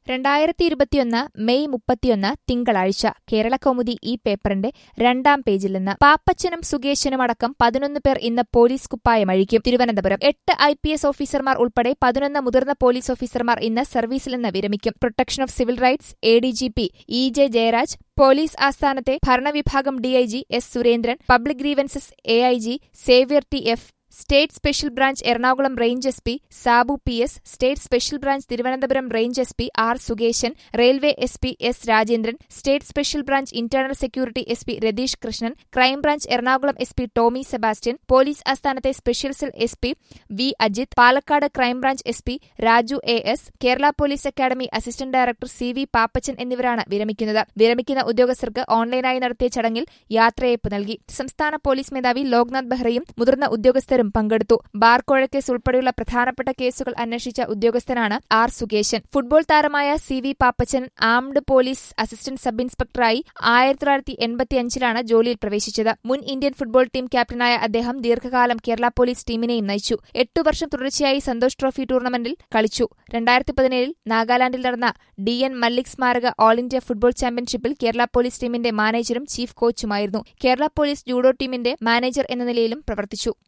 രണ്ടായിരത്തി ഇരുപത്തിയൊന്ന് മെയ് മുപ്പത്തിയൊന്ന് തിങ്കളാഴ്ച കേരളകൗമുദി ഈ പേപ്പറിന്റെ രണ്ടാം പേജിൽ നിന്ന് പാപ്പച്ചനും സുകേശനും അടക്കം പതിനൊന്ന് പേർ ഇന്ന് പോലീസ് കുപ്പായം അഴിക്കും തിരുവനന്തപുരം എട്ട് ഐ പി എസ് ഓഫീസർമാർ ഉൾപ്പെടെ പതിനൊന്ന് മുതിർന്ന പോലീസ് ഓഫീസർമാർ ഇന്ന് സർവീസിൽ നിന്ന് വിരമിക്കും protection of civil rights A D G P E J Jayaraj police ആസ്ഥാനത്തെ ഭരണവിഭാഗം DIG S Surendran public grievances A I G Xavier T F state special branch Ernakulam range S P Sabu P S state special branch Thiruvananthapuram range S P R Sukesan railway S P S Rajendran state special branch internal security S P Ratheesh Krishnan crime branch Ernakulam S P Tommy Sebastian police ആസ്ഥാനത്തെ special cell S P V Ajith Palakkad crime branch S P Raju A S Kerala police academy assistant director C V Pappachan എന്നിവരാണ് വിരമിക്കുന്നത് വിരമിക്കുന്ന ഉദ്യോഗസ്ഥർക്ക് ഓൺലൈനായി നടത്തിയ ചടങ്ങിൽ യാത്രയയപ്പ് നൽകി സംസ്ഥാന പോലീസ് മേധാവി ലോക്നാഥ് ബെഹ്റയും മുതിർന്ന ഉദ്യോഗസ്ഥരും പങ്കെടുത്തു ബാർ കോഴക്കേസ് ഉൾപ്പെടെയുള്ള പ്രധാനപ്പെട്ട കേസുകൾ അന്വേഷിച്ച ഉദ്യോഗസ്ഥനാണ് ആർ സുകേശൻ ഫുട്ബോൾ താരമായ C V Pappachan armed police assistant sub ഇൻസ്പെക്ടറായി ആയിരത്തി തൊള്ളായിരത്തി എൺപത്തിയഞ്ചിലാണ് ജോലിയിൽ പ്രവേശിച്ചത് മുൻ ഇന്ത്യൻ ഫുട്ബോൾ ടീം ക്യാപ്റ്റനായ അദ്ദേഹം ദീർഘകാലം കേരള പോലീസ് ടീമിനെയും നയിച്ചു എട്ടു വർഷം തുടർച്ചയായി സന്തോഷ് ട്രോഫി ടൂർണമെന്റിൽ കളിച്ചു രണ്ടായിരത്തി പതിനേഴിൽ നാഗാലാൻഡിൽ നടന്ന ഡി എൻ മല്ലിക് സ്മാരക ഓൾ ഇന്ത്യ ഫുട്ബോൾ ചാമ്പ്യൻഷിപ്പിൽ കേരള പോലീസ് ടീമിന്റെ മാനേജറും ചീഫ് കോച്ചുമായിരുന്നു കേരള പോലീസ് ജൂഡോ ടീമിന്റെ മാനേജർ എന്ന നിലയിലും പ്രവർത്തിച്ചു